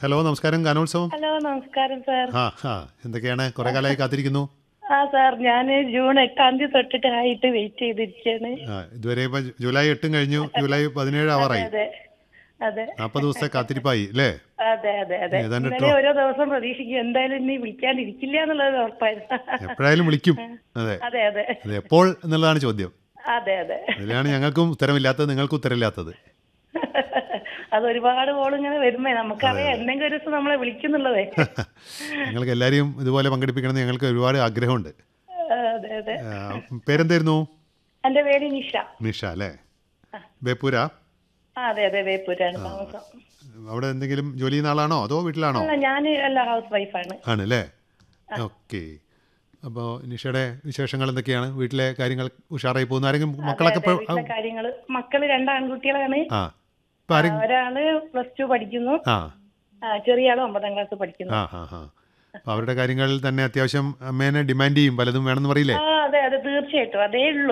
hello നമസ്കാരം ഗാനോത്സവം hello നമസ്കാരം സാർ ആ ആ എന്തൊക്കെയാണ് കുറെ കാലമായി കാത്തിരിക്കുന്നു ആ സാർ ഞാൻ ജൂൺ എട്ടാം തീയതി തൊട്ടിട്ട് ആയിട്ട് വെയിറ്റ് ചെയ്തിരിക്കുകയാണ് ആ ഇതുവരെ ഇപ്പൊ ജൂലൈ എട്ടും കഴിഞ്ഞു ജൂലൈ പതിനേഴ് ആവാറായി അതെ അതെ നാൽപ്പത് ദിവസത്തെ കാത്തിരിപ്പായി അല്ലേ അതെ അതെ അതെ ഏതാണ്ട് ഇന്നലെ ഓരോ ദിവസം പ്രതീക്ഷിക്കും എന്തായാലും ഇനി വിളിക്കാണ്ടിരിക്കില്ല എന്നുള്ളത് ഉറപ്പായിരുന്നു എപ്പോഴായാലും വിളിക്കും അതെ അതെ അതെ അതെ എപ്പോൾ എന്നുള്ളതാണ് ചോദ്യം അതെ അതെ അതിലാണ് ഞങ്ങൾക്കും ഉത്തരമില്ലാത്തത് നിങ്ങൾക്കും ഉത്തരമില്ലാത്തത് അത് ഒരുപാട് കോൾ ഇങ്ങനെ വരുമ്പേ നമുക്കറിയാം എന്തെങ്കിലും ഒരു ദിവസം നമ്മളെ വിളിക്കുന്നുള്ളതേ ഞങ്ങൾക്ക് എല്ലാവരെയും ഇതുപോലെ പങ്കെടുപ്പിക്കണമെന്ന് ഞങ്ങൾക്ക് ഒരുപാട് ആഗ്രഹമുണ്ട് അതെ അതെ ആ, പേരെന്തായിരുന്നു എന്റെ പേര് നിഷ നിഷ അല്ലേ ബേപ്പൂര ആ അതെ അതെ വേപ്പൂരാണ് താമസം അവിടെ എന്തെങ്കിലും ജോലി ചെയ്യുന്ന ആളാണോ അതോ വീട്ടിലാണോ അല്ല ഞാൻ അല്ല ഹൗസ് വൈഫാണ് ആണ് അല്ലേ ഓക്കെ അപ്പോൾ നിഷയുടെ വിശേഷങ്ങൾ എന്തൊക്കെയാണ് വീട്ടിലെ കാര്യങ്ങൾ ഉഷാറായി പോകുന്നു ആരെങ്കിലും മക്കളൊക്കെ ഇപ്പോൾ വീട്ടിലെ കാര്യങ്ങള് മക്കള് രണ്ട് ആൺകുട്ടികളാണ് ആ ഇപ്പം ആരും ഒരാള് പ്ലസ് ടു പഠിക്കുന്നു ആ ആ, ചെറിയ ആള് ഒമ്പതാം ക്ലാസ് പഠിക്കുന്നു ആ ആ ആ അപ്പോൾ അവരുടെ കാര്യങ്ങളിൽ തന്നെ അത്യാവശ്യം അമ്മേനെ ഡിമാൻഡ് ചെയ്യും പലതും വേണമെന്ന് പറയില്ലേ ആ അതെ അതെ തീർച്ചയായിട്ടും അതേ ഉള്ളൂ